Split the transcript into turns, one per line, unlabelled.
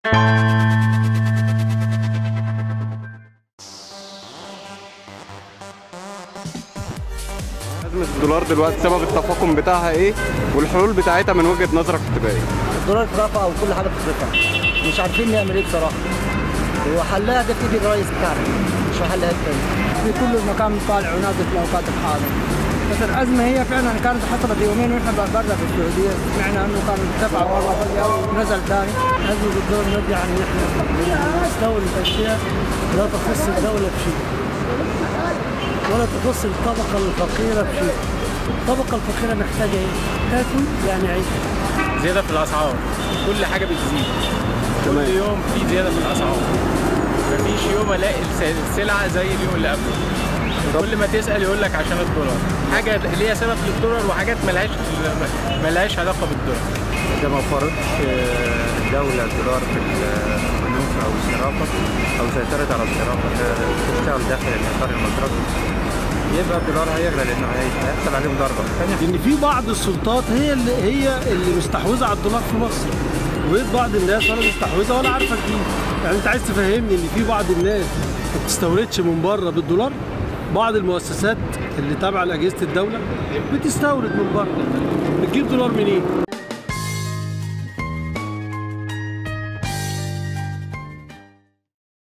أزمة الدولار دلوقتي سبب التفاقم بتاعها إيه والحلول بتاعتها من وجهة نظرك تبقى إيه؟
الدولار اترفع وكل حاجه بتترفع مش عارفين نعمل ايه بصراحه هو حلها ده في ايد الرئيس بتاعنا مش حلها التاني
في كل المكان طالع ونازل في الاوقات الحاضره بس الازمه هي فعلا كانت حصلت يومين واحنا برا في السعوديه سمعنا انه كان ارتفع مره فجاه ونزل ثاني
أزمة الدولار نرجع ان احنا نستورد اشياء لا تخص الدولة بشيء ولا تخص الطبقة الفقيرة بشيء الطبقة الفقيرة محتاجة ايه؟ تاكل يعني عيش
زيادة في الأسعار كل حاجة بتزيد كل يوم في زيادة في الأسعار مفيش يوم ألاقي الس- السلعة زي اليوم اللي قبله كل ما تسأل يقول لك عشان الدولار حاجة ليها سبب للدولار وحاجات ملهاش ملهاش علاقة بالدولار
إذا ما فرضش دولة الدولار في البنوك أو الصرافة أو سيطرت على الصرافة تشتغل داخل الإطار المصرفي يبقى الدولار هيغلى لأنه هي- هيحصل عليهم ضربة ثانية
لان في بعض السلطات هي اللي هي اللي مستحوذة على الدولار في مصر وبقيت بعض الناس ولا مستحوذة ولا عارفة تجيب يعني انت عايز تفهمني ان في بعض الناس ما بتستوردش من بره بالدولار بعض المؤسسات اللي تابعة لأجهزة الدولة بتستورد من بره بتجيب دولار منين؟